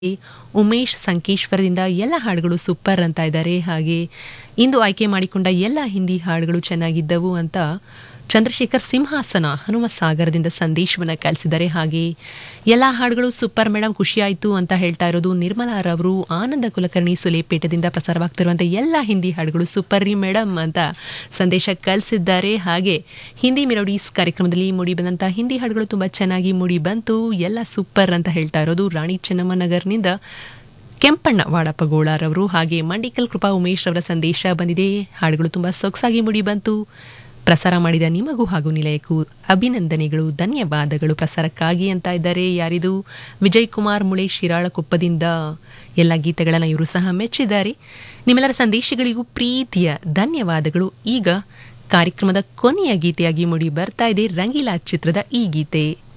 ಉಮೇಶ್ ಸಂಕೇಶ್ವರದಿಂದ ಎಲ್ಲ ಹಾಡುಗಳು ಸೂಪರ್ ಅಂತ ಇದ್ದಾರೆ ಹಾಗೆ ಇಂದು ಆಯ್ಕೆ ಮಾಡಿಕೊಂಡ ಎಲ್ಲ ಹಿಂದಿ ಹಾಡುಗಳು ಚೆನ್ನಾಗಿದ್ದವು ಅಂತ ಚಂದ್ರಶೇಖರ್ ಸಿಂಹಾಸನ ಹನುಮ ಸಾಗರದಿಂದ ಸಂದೇಶವನ್ನ ಕಳಿಸಿದ್ದಾರೆ ಹಾಗೆ ಎಲ್ಲ ಹಾಡುಗಳು ಸೂಪರ್ ಮೇಡಮ್ ಖುಷಿಯಾಯಿತು ಅಂತ ಹೇಳ್ತಾ ಇರೋದು ನಿರ್ಮಲಾರವರು ಆನಂದ ಕುಲಕರ್ಣಿ ಸುಲೇಪೇಟದಿಂದ ಪ್ರಸಾರವಾಗ್ತಿರುವಂಥ ಎಲ್ಲ ಹಿಂದಿ ಹಾಡುಗಳು ಸೂಪರ್ ರೀ ಮೇಡಮ್ ಅಂತ ಸಂದೇಶ ಕಳಿಸಿದ್ದಾರೆ ಹಾಗೆ ಹಿಂದಿ ಮೆಲೋಡೀಸ್ ಕಾರ್ಯಕ್ರಮದಲ್ಲಿ ಮೂಡಿ ಬಂದಂಥ ಹಿಂದಿ ಹಾಡುಗಳು ತುಂಬ ಚೆನ್ನಾಗಿ ಮೂಡಿ ಬಂತು ಎಲ್ಲ ಸೂಪರ್ ಅಂತ ಹೇಳ್ತಾ ಇರೋದು ರಾಣಿ ಚೆನ್ನಮ್ಮ ನಗರ್ನಿಂದ ಕೆಂಪಣ್ಣ ವಾಡಪ್ಪಗೋಳರವರು ಹಾಗೆ ಮಂಡಿಕಲ್ ಕೃಪಾ ಉಮೇಶ್ ಅವರ ಸಂದೇಶ ಬಂದಿದೆ ಹಾಡುಗಳು ತುಂಬ ಸೊಗಸಾಗಿ ಮೂಡಿ ಬಂತು ಪ್ರಸಾರ ಮಾಡಿದ ನಿಮಗೂ ಹಾಗೂ ನಿಲಯಕ್ಕೂ ಅಭಿನಂದನೆಗಳು ಧನ್ಯವಾದಗಳು ಪ್ರಸಾರಕ್ಕಾಗಿ ಅಂತ ಇದ್ದಾರೆ ಯಾರಿದು ವಿಜಯ್ ಕುಮಾರ್ ಮುಳೆ ಶಿರಾಳಕೊಪ್ಪದಿಂದ ಎಲ್ಲ ಗೀತೆಗಳನ್ನು ಇವರು ಸಹ ಮೆಚ್ಚಿದ್ದಾರೆ ನಿಮ್ಮೆಲ್ಲರ ಸಂದೇಶಗಳಿಗೂ ಪ್ರೀತಿಯ ಧನ್ಯವಾದಗಳು ಈಗ ಕಾರ್ಯಕ್ರಮದ ಕೊನೆಯ ಗೀತೆಯಾಗಿ ಮೂಡಿ ಬರ್ತಾ ಇದೆ ರಂಗೀಲಾ ಚಿತ್ರದ ಈ ಗೀತೆ